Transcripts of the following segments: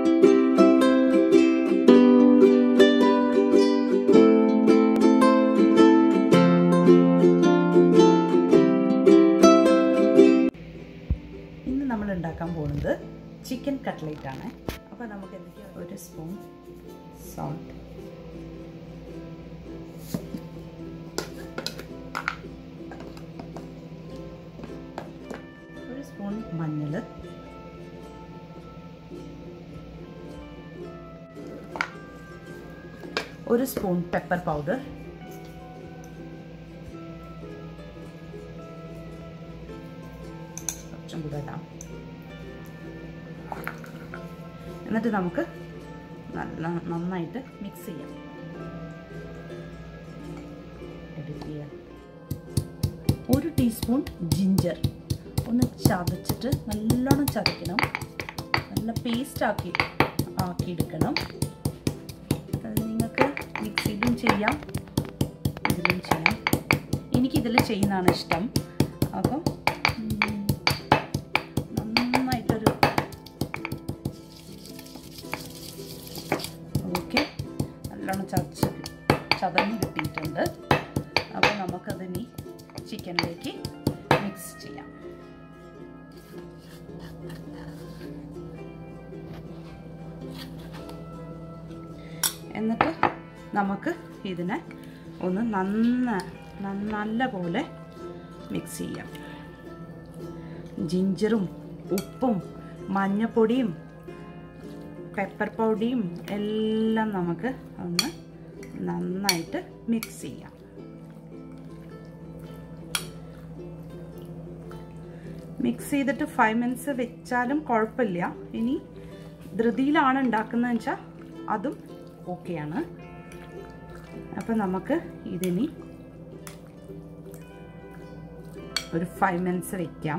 ഇന്ന് നമ്മൾ ഉണ്ടാക്കാൻ പോകുന്നത് ചിക്കൻ കട്ട്ലേറ്റ് ആണ് അപ്പോൾ നമുക്ക് എന്തൊക്കെയാണ് ഒരു സ്പൂൺ സോൾട്ട് ഒരു സ്പൂൺ മഞ്ഞൾ ഒരു സ്പൂൺ പെപ്പർ പൗഡർ കുറച്ചും കൂടെ ഇടാം എന്നിട്ട് നമുക്ക് നല്ല നന്നായിട്ട് മിക്സ് ചെയ്യാം എഡിറ്റ് ചെയ്യാം ഒരു ടീസ്പൂൺ ജിഞ്ചർ ഒന്ന് ചതച്ചിട്ട് നല്ലോണം ചതയ്ക്കണം നല്ല പേസ്റ്റ് ആക്കി ആക്കിയെടുക്കണം അത് നിങ്ങൾക്ക് മിക്സിയിലും ചെയ്യാം ഇതിലും ചെയ്യാം എനിക്കിതിൽ ചെയ്യുന്നതാണ് ഇഷ്ടം അപ്പം നന്നായിട്ടൊരു ഓക്കെ നല്ലോണം ചതച്ച് ചതഞ്ഞ് കിട്ടിയിട്ടുണ്ട് അപ്പോൾ നമുക്കതിനി ചിക്കനിലേക്ക് മിക്സ് ചെയ്യാം എന്നിട്ട് നമുക്ക് ഇതിനെ ഒന്ന് നന്ന നല്ല പോലെ മിക്സ് ചെയ്യാം ജിഞ്ചറും ഉപ്പും മഞ്ഞപ്പൊടിയും പെപ്പർ പൗഡിയും എല്ലാം നമുക്ക് ഒന്ന് നന്നായിട്ട് മിക്സ് ചെയ്യാം മിക്സ് ചെയ്തിട്ട് ഫൈവ് മിനിറ്റ്സ് വെച്ചാലും കുഴപ്പമില്ല ഇനി ധൃതിയിലാണ് ഉണ്ടാക്കുന്നതെന്ന് വെച്ചാൽ അതും ഓക്കെയാണ് അപ്പം നമുക്ക് ഇതിനി ഒരു ഫൈവ് മിനിറ്റ്സ് വെക്കാം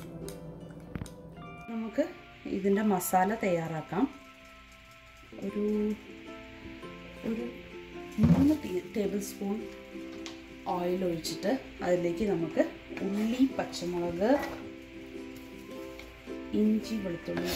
നമുക്ക് ഇതിൻ്റെ മസാല തയ്യാറാക്കാം ഒരു ഒരു മൂന്ന് ടേബിൾ സ്പൂൺ ഓയിൽ ഒഴിച്ചിട്ട് അതിലേക്ക് നമുക്ക് ഉള്ളി പച്ചമുളക് ഇഞ്ചി വെളുത്തുള്ളി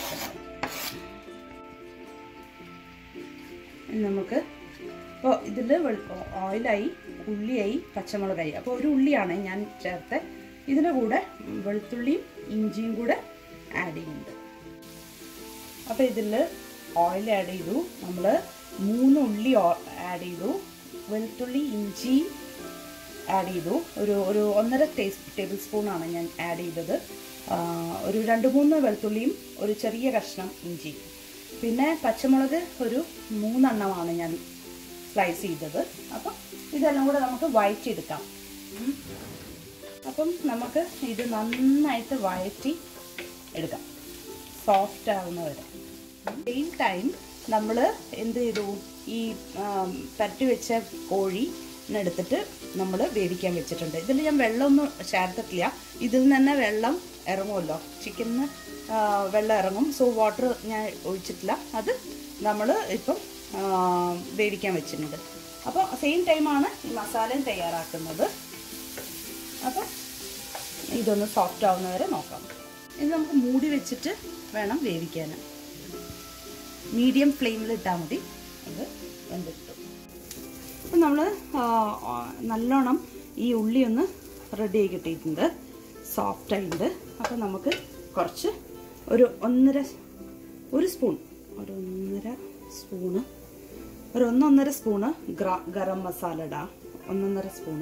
നമുക്ക് ഇപ്പോൾ ഇതിൽ ഓയിലായി ഉള്ളിയായി പച്ചമുളകായി അപ്പോൾ ഒരു ഉള്ളിയാണ് ഞാൻ ചേർത്ത് ഇതിൻ്റെ കൂടെ വെളുത്തുള്ളിയും ഇഞ്ചിയും കൂടെ ആഡ് ചെയ്യുന്നുണ്ട് അപ്പോൾ ഇതിൽ ഓയിൽ ആഡ് ചെയ്തു നമ്മൾ മൂന്ന് ഉള്ളി ആഡ് ചെയ്തു വെളുത്തുള്ളി ഇഞ്ചി ആഡ് ചെയ്തു ഒരു ഒരു ഒന്നര ടേബിൾ സ്പൂണാണ് ഞാൻ ആഡ് ചെയ്തത് ഒരു രണ്ട് മൂന്ന് വെളുത്തുള്ളിയും ഒരു ചെറിയ കഷ്ണം ഇഞ്ചി പിന്നെ പച്ചമുളക് ഒരു മൂന്നെണ്ണമാണ് ഞാൻ സ്ലൈസ് ചെയ്തത് അപ്പം ഇതെല്ലാം കൂടെ നമുക്ക് വഴറ്റിയെടുക്കാം അപ്പം നമുക്ക് ഇത് നന്നായിട്ട് വഴറ്റി എടുക്കാം സോഫ്റ്റ് ആവുന്ന വരെ സെയിം ടൈം നമ്മൾ എന്ത് ചെയ്തു ഈ പരട്ടി വെച്ച കോഴി എടുത്തിട്ട് നമ്മൾ വേവിക്കാൻ വെച്ചിട്ടുണ്ട് ഇതിൽ ഞാൻ വെള്ളമൊന്നും ചേർത്തിട്ടില്ല ഇതിൽ നിന്ന് തന്നെ വെള്ളം ഇറങ്ങുമല്ലോ ചിക്കനിന് വെള്ളം ഇറങ്ങും സോ വാട്ടർ ഞാൻ ഒഴിച്ചിട്ടില്ല അത് നമ്മൾ ഇപ്പം വേവിക്കാൻ വെച്ചിട്ടുണ്ട് അപ്പോൾ സെയിം ടൈമാണ് ഈ മസാലയും തയ്യാറാക്കുന്നത് അപ്പം ഇതൊന്ന് സോഫ്റ്റ് ആവുന്നവരെ നോക്കാം ഇത് നമുക്ക് മൂടി വെച്ചിട്ട് വേണം വേവിക്കാൻ മീഡിയം ഫ്ലെയിമിൽ ഇട്ടാൽ മതി അത് വെന്തിട്ടു അപ്പം നമ്മൾ നല്ലോണം ഈ ഉള്ളി ഒന്ന് റെഡി ആയി കിട്ടിയിട്ടുണ്ട് സോഫ്റ്റ് ആയിട്ടുണ്ട് അപ്പം നമുക്ക് കുറച്ച് ഒരു ഒന്നര ഒരു സ്പൂൺ ഒരു ഒന്നര സ്പൂണ് ഒരു ഒന്നൊന്നര സ്പൂണ് ഗരം മസാല ഇടാം ഒന്നൊന്നര സ്പൂണ്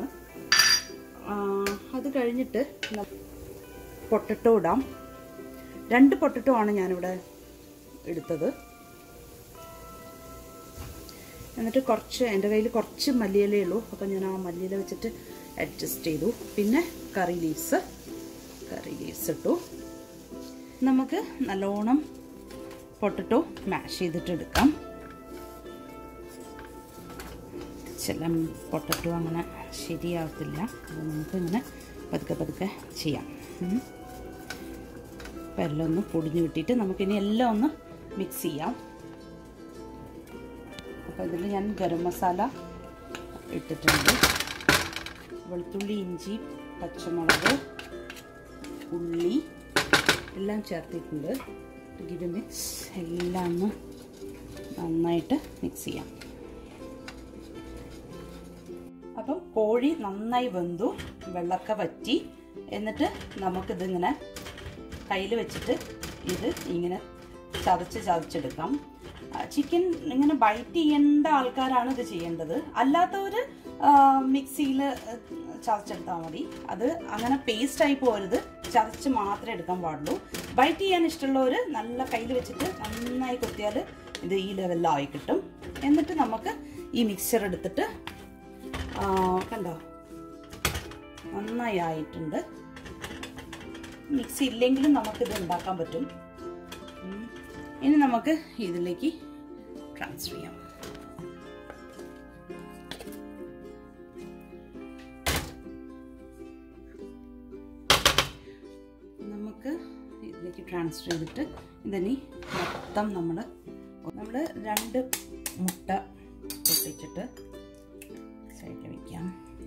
അത് കഴിഞ്ഞിട്ട് പൊട്ടറ്റോ ഇടാം രണ്ട് പൊട്ടറ്റോ ആണ് ഞാനിവിടെ എടുത്തത് എന്നിട്ട് കുറച്ച് എൻ്റെ കയ്യിൽ കുറച്ച് മല്ലിയിലേ ഉള്ളൂ അപ്പോൾ ഞാൻ ആ മല്ലിയില വെച്ചിട്ട് അഡ്ജസ്റ്റ് ചെയ്തു പിന്നെ കറി ലീവ്സ് കറി ലീവ്സ് ഇട്ടു നമുക്ക് നല്ലോണം പൊട്ടറ്റോ മാഷ് ചെയ്തിട്ട് എടുക്കാം ചില പൊട്ടറ്റോ അങ്ങനെ ശരിയാവത്തില്ല അത് നമുക്കിങ്ങനെ പതുക്കെ പതുക്കെ ചെയ്യാം അപ്പം എല്ലാം ഒന്ന് പൊടിഞ്ഞ് കിട്ടിയിട്ട് നമുക്കിനി എല്ലാം ഒന്ന് മിക്സ് ചെയ്യാം അപ്പോൾ ഇതിൽ ഞാൻ ഗരം മസാല ഇട്ടിട്ടുണ്ട് വെളുത്തുള്ളി ഇഞ്ചി പച്ചമുളക് ഉള്ളി എല്ലാം ചേർത്തിട്ടുണ്ട് ഗിവ് മിക്സ് എല്ലാം ഒന്ന് നന്നായിട്ട് മിക്സ് ചെയ്യാം അപ്പം കോഴി നന്നായി വെന്തു വെള്ളമൊക്കെ വറ്റി എന്നിട്ട് നമുക്കിതിങ്ങനെ കയ്യിൽ വെച്ചിട്ട് ഇത് ഇങ്ങനെ ചതച്ച് ചതച്ചെടുക്കാം ചിക്കൻ ഇങ്ങനെ ബൈറ്റ് ചെയ്യേണ്ട ആൾക്കാരാണ് ഇത് ചെയ്യേണ്ടത് അല്ലാത്തവർ മിക്സിയിൽ ചതച്ചെടുത്താൽ മതി അത് അങ്ങനെ പേസ്റ്റ് ആയി പോരുത് ചതച്ച് മാത്രമേ എടുക്കാൻ പാടുള്ളൂ ബൈറ്റ് ചെയ്യാൻ ഇഷ്ടമുള്ളവർ നല്ല കയ്യിൽ വെച്ചിട്ട് നന്നായി കൊത്തിയാൽ ഇത് ഈ ലെവലിലായി കിട്ടും എന്നിട്ട് നമുക്ക് ഈ മിക്സർ എടുത്തിട്ട് കണ്ടോ നന്നായി ആയിട്ടുണ്ട് മിക്സി ഇല്ലെങ്കിലും നമുക്കിത് ഉണ്ടാക്കാൻ പറ്റും ഇനി നമുക്ക് ഇതിലേക്ക് ട്രാൻസ്ഫർ ചെയ്യാം നമുക്ക് ഇതിലേക്ക് ട്രാൻസ്ഫർ ചെയ്തിട്ട് ഇതിനി മൊത്തം നമ്മൾ നമ്മൾ രണ്ട് മുട്ട പൊട്ടിച്ചിട്ട് സൈഡിൽ വയ്ക്കാം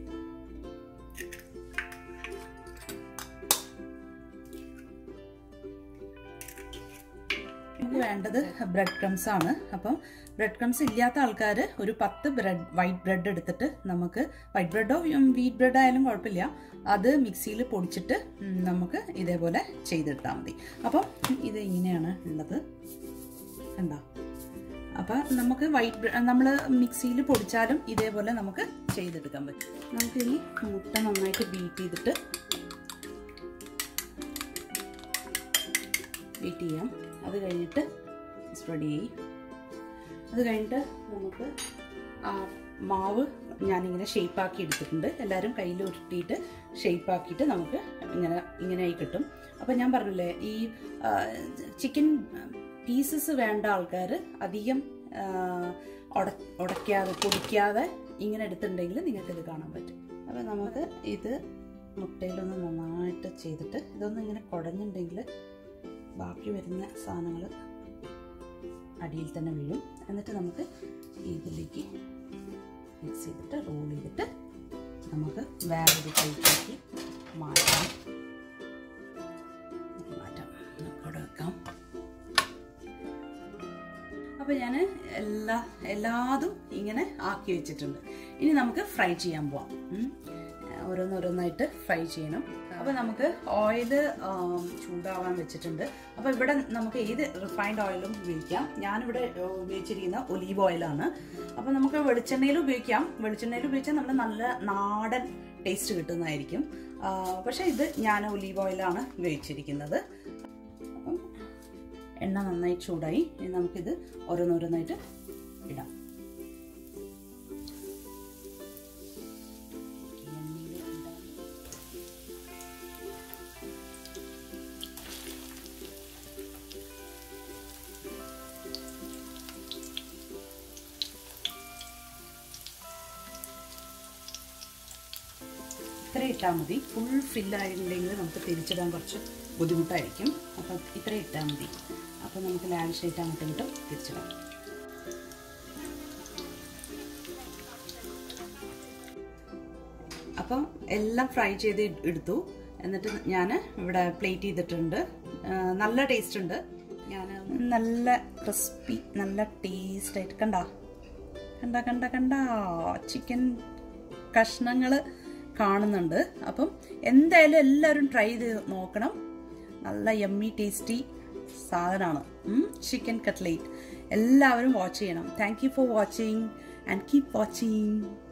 നമുക്ക് വേണ്ടത് ബ്രെഡ് ക്രംസ് ആണ് അപ്പം ബ്രെഡ് ക്രംസ് ഇല്ലാത്ത ആൾക്കാർ ഒരു പത്ത് ബ്രെഡ് വൈറ്റ് ബ്രെഡ് എടുത്തിട്ട് നമുക്ക് വൈറ്റ് ബ്രെഡോ വീറ്റ് ബ്രെഡ് ആയാലും കുഴപ്പമില്ല അത് മിക്സിയിൽ പൊടിച്ചിട്ട് നമുക്ക് ഇതേപോലെ ചെയ്തെടുത്താൽ മതി അപ്പം ഇത് ഇങ്ങനെയാണ് ഉള്ളത് കണ്ടോ അപ്പം നമുക്ക് വൈറ്റ് നമ്മൾ മിക്സിയിൽ പൊടിച്ചാലും ഇതേപോലെ നമുക്ക് ചെയ്തെടുക്കാൻ പറ്റും നമുക്കിനി മുട്ട നന്നായിട്ട് ബീറ്റ് ചെയ്തിട്ട് ബീറ്റ് ചെയ്യാം അത് കഴിഞ്ഞിട്ട് റെഡി ആയി അത് കഴിഞ്ഞിട്ട് നമുക്ക് ആ മാവ് ഞാനിങ്ങനെ ഷേപ്പാക്കി എടുത്തിട്ടുണ്ട് എല്ലാവരും കയ്യിൽ ഉരുട്ടിയിട്ട് ഷേപ്പാക്കിയിട്ട് നമുക്ക് ഇങ്ങനെ ഇങ്ങനെ ആയി കിട്ടും അപ്പം ഞാൻ പറഞ്ഞില്ലേ ഈ ചിക്കൻ പീസസ് വേണ്ട ആൾക്കാർ അധികം ഉട ഉടയ്ക്കാതെ പൊടിക്കാതെ ഇങ്ങനെ എടുത്തിട്ടുണ്ടെങ്കിൽ നിങ്ങൾക്ക് ഇത് കാണാൻ പറ്റും അപ്പം നമുക്ക് ഇത് മുട്ടയിലൊന്ന് നന്നായിട്ട് ചെയ്തിട്ട് ഇതൊന്നും ഇങ്ങനെ കുടഞ്ഞിട്ടുണ്ടെങ്കിൽ ബാക്കി വരുന്ന സാധനങ്ങൾ അടിയിൽ തന്നെ വീഴും എന്നിട്ട് നമുക്ക് ഇതിലേക്ക് മിക്സ് ചെയ്തിട്ട് റോൾ ചെയ്തിട്ട് നമുക്ക് വേറൊരു പ്ലേറ്റിലേക്ക് മാറ്റാം മാറ്റാം നമുക്കവിടെ വെക്കാം അപ്പോൾ ഞാൻ എല്ലാ എല്ലാതും ഇങ്ങനെ ആക്കി വെച്ചിട്ടുണ്ട് ഇനി നമുക്ക് ഫ്രൈ ചെയ്യാൻ പോവാം ഓരോന്നോരോന്നായിട്ട് ഫ്രൈ ചെയ്യണം അപ്പോൾ നമുക്ക് ഓയിൽ ചൂടാവാൻ വെച്ചിട്ടുണ്ട് അപ്പോൾ ഇവിടെ നമുക്ക് ഏത് റിഫൈൻഡ് ഓയിലും ഉപയോഗിക്കാം ഞാനിവിടെ ഉപയോഗിച്ചിരിക്കുന്ന ഒലീവ് ഓയിലാണ് അപ്പോൾ നമുക്ക് വെളിച്ചെണ്ണയിൽ ഉപയോഗിക്കാം വെളിച്ചെണ്ണയിൽ ഉപയോഗിച്ചാൽ നമ്മൾ നല്ല നാടൻ ടേസ്റ്റ് കിട്ടുന്നതായിരിക്കും പക്ഷേ ഇത് ഞാൻ ഒലീവ് ഓയിലാണ് ഉപയോഗിച്ചിരിക്കുന്നത് അപ്പം എണ്ണ നന്നായി ചൂടായി ഇനി നമുക്കിത് ഓരോന്നോരോന്നായിട്ട് ഇടാം ഇത്ര ഇട്ടാൽ മതി ഫുൾ ഫില്ലായിട്ടുണ്ടെങ്കിൽ നമുക്ക് തിരിച്ചിടാൻ കുറച്ച് ബുദ്ധിമുട്ടായിരിക്കും അപ്പം ഇത്ര ഇട്ടാൽ മതി അപ്പം നമുക്ക് ലാവിഷായിട്ട് അങ്ങോട്ടും ഇങ്ങോട്ടും തിരിച്ചിടാം അപ്പം എല്ലാം ഫ്രൈ ചെയ്ത് എടുത്തു എന്നിട്ട് ഞാൻ ഇവിടെ പ്ലേറ്റ് ചെയ്തിട്ടുണ്ട് നല്ല ടേസ്റ്റ് ഉണ്ട് ഞാൻ നല്ല ക്രിസ്പി നല്ല ടേസ്റ്റ് ആയിട്ട് കണ്ട കണ്ട കണ്ട കണ്ട ചിക്കൻ കഷ്ണങ്ങൾ കാണുന്നുണ്ട് അപ്പം എന്തായാലും എല്ലാവരും ട്രൈ ചെയ്ത് നോക്കണം നല്ല യമ്മി ടേസ്റ്റി സാധനമാണ് ചിക്കൻ കട്ട്ലേറ്റ് എല്ലാവരും വാച്ച് ചെയ്യണം thank you for watching and keep watching